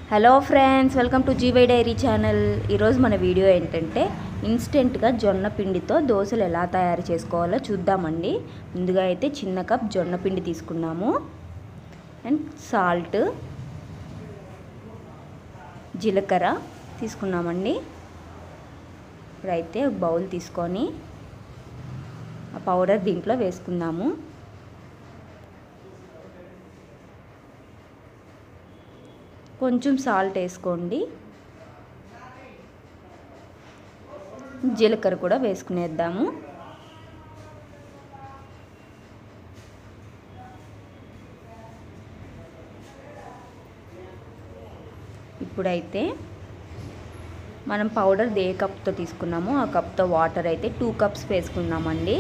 hello friends welcome to GY diary channel ఈరోజు మన video ఏంటంటే ఇన్స్టెంట్గా జొన్న పిండితో దోశలు ఎలా తయారు చేసుకోవాలో చూద్దామండి ముందుగా అయితే చిన్న కప్ జొన్న పిండి తీసుకున్నాము అండ్ సాల్ట్ జీలకర్ర తీసుకున్నామండి ఇప్పుడైతే ఒక బౌల్ తీసుకొని ఆ పౌడర్ దీంట్లో వేసుకుందాము కొంచెం సాల్ట్ వేసుకోండి జీలకర్ర కూడా వేసుకునేద్దాము ఇప్పుడైతే మనం పౌడర్ ఏ కప్తో తీసుకున్నామో ఆ కప్తో వాటర్ అయితే టూ కప్స్ వేసుకున్నామండి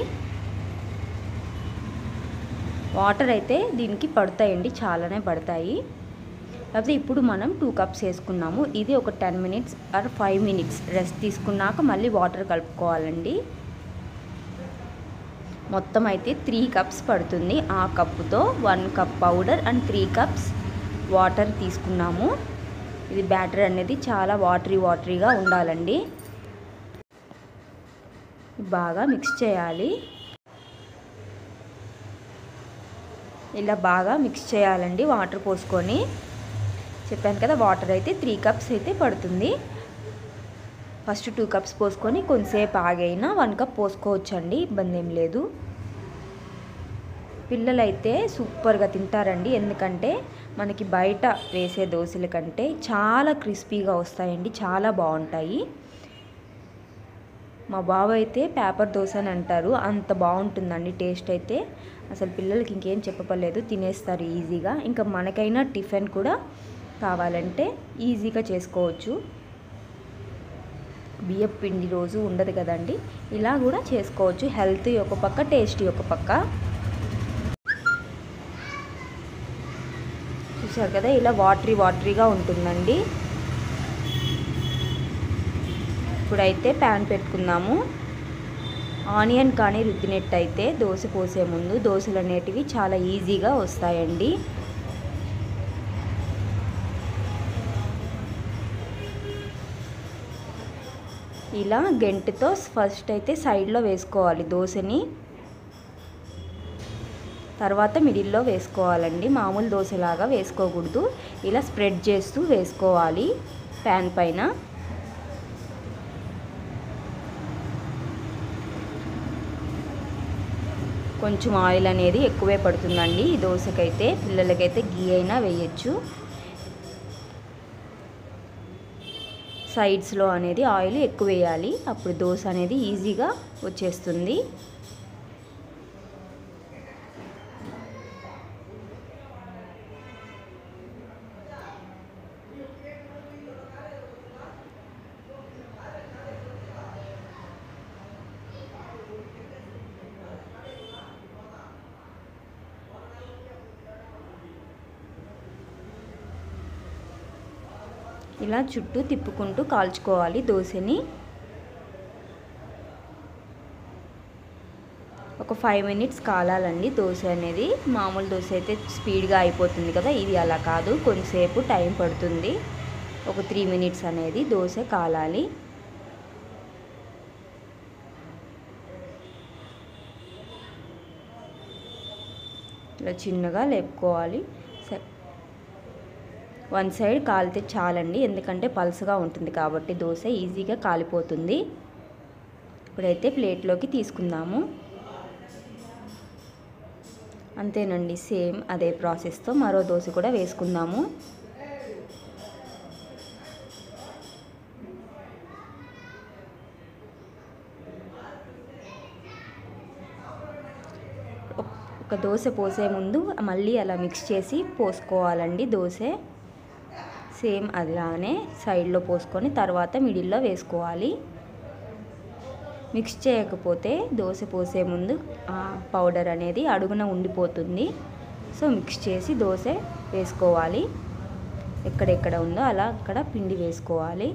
వాటర్ అయితే దీనికి పడతాయండి చాలానే పడతాయి కాకపోతే ఇప్పుడు మనం టూ కప్స్ వేసుకున్నాము ఇది ఒక ten minutes or five minutes rest తీసుకున్నాక మళ్ళీ వాటర్ కలుపుకోవాలండి మొత్తం అయితే త్రీ కప్స్ పడుతుంది ఆ కప్పుతో one cup powder and three cups water తీసుకున్నాము ఇది బ్యాటర్ అనేది చాలా వాటరీ వాటరీగా ఉండాలండి బాగా మిక్స్ చేయాలి ఇలా బాగా మిక్స్ చేయాలండి వాటర్ పోసుకొని చెప్పాను కదా వాటర్ అయితే త్రీ కప్స్ అయితే పడుతుంది ఫస్ట్ టూ కప్స్ పోసుకొని కొంతసేపు ఆగైనా వన్ కప్ పోసుకోవచ్చండి ఇబ్బంది ఏం లేదు పిల్లలు అయితే సూపర్గా తింటారండి ఎందుకంటే మనకి బయట వేసే దోశల కంటే చాలా క్రిస్పీగా వస్తాయండి చాలా బాగుంటాయి మా బాబు అయితే పేపర్ దోశ అని అంటారు అంత బాగుంటుందండి టేస్ట్ అయితే అసలు పిల్లలకి ఇంకేం చెప్పపలేదు తినేస్తారు ఈజీగా ఇంకా మనకైనా టిఫిన్ కూడా కావాలంటే ఈజీగా చేసుకోవచ్చు బియ్యం పిండి రోజు ఉండదు కదండి ఇలా కూడా చేసుకోవచ్చు హెల్త్ ఒక పక్క టేస్టీ ఒక పక్క చూసారు కదా ఇలా వాటరీ వాటరీగా ఉంటుందండి ఇప్పుడైతే ప్యాన్ పెట్టుకుందాము ఆనియన్ కానీ రుద్దినట్టయితే దోశ పోసే ముందు దోశలు అనేటివి చాలా ఈజీగా వస్తాయండి ఇలా గెంటితో ఫస్ట్ అయితే సైడ్లో వేసుకోవాలి దోశని తర్వాత మిడిల్లో వేసుకోవాలండి మామూలు దోశలాగా వేసుకోకూడదు ఇలా స్ప్రెడ్ చేస్తూ వేసుకోవాలి ప్యాన్ పైన కొంచెం ఆయిల్ అనేది ఎక్కువే పడుతుందండి ఈ దోశకైతే పిల్లలకైతే గీ అయినా వేయచ్చు సైడ్స్లో అనేది ఆయిల్ ఎక్కువ వేయాలి అప్పుడు దోశ అనేది ఈజీగా వచ్చేస్తుంది ఇలా చుట్టూ తిప్పుకుంటూ కాల్చుకోవాలి దోశని ఒక ఫైవ్ మినిట్స్ కాలాలండి దోశ అనేది మామూలు దోశ అయితే స్పీడ్గా అయిపోతుంది కదా ఇది అలా కాదు కొంతసేపు టైం పడుతుంది ఒక త్రీ మినిట్స్ అనేది దోశ కాలాలి ఇలా చిన్నగా లేపుకోవాలి వన్ సైడ్ కాలితే చాలండి ఎందుకంటే పల్సగా ఉంటుంది కాబట్టి దోశ ఈజీగా కాలిపోతుంది ఇప్పుడైతే ప్లేట్లోకి తీసుకుందాము అంతేనండి సేమ్ అదే ప్రాసెస్తో మరో దోశ కూడా వేసుకుందాము ఒక దోశ పోసే ముందు మళ్ళీ అలా మిక్స్ చేసి పోసుకోవాలండి దోశ సేమ్ అలానే సైడ్లో పోసుకొని తర్వాత మిడిల్లో వేసుకోవాలి మిక్స్ చేయకపోతే దోశ పోసే ముందు పౌడర్ అనేది అడుగున ఉండిపోతుంది సో మిక్స్ చేసి దోశ వేసుకోవాలి ఎక్కడెక్కడ ఉందో అలా అక్కడ పిండి వేసుకోవాలి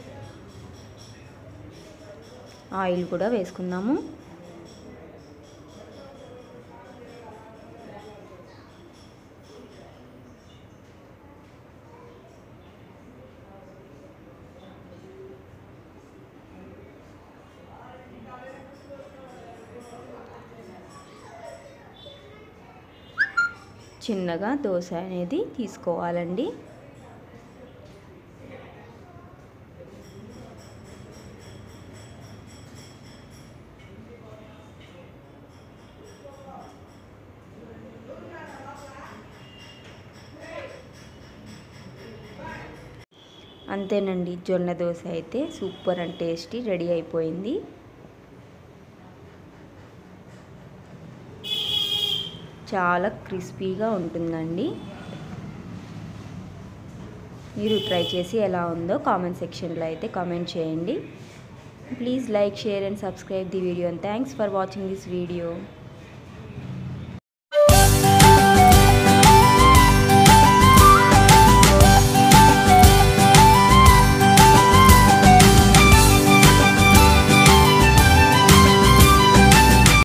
ఆయిల్ కూడా వేసుకుందాము చిన్నగా దోశ అనేది తీసుకోవాలండి అంతేనండి జొన్న దోశ అయితే సూపర్ అండ్ టేస్టీ రెడీ అయిపోయింది చాలా క్రిస్పీగా ఉంటుందండి మీరు ట్రై చేసి ఎలా ఉందో కామెంట్ సెక్షన్లో అయితే కామెంట్ చేయండి please like share and subscribe the video and thanks for watching this video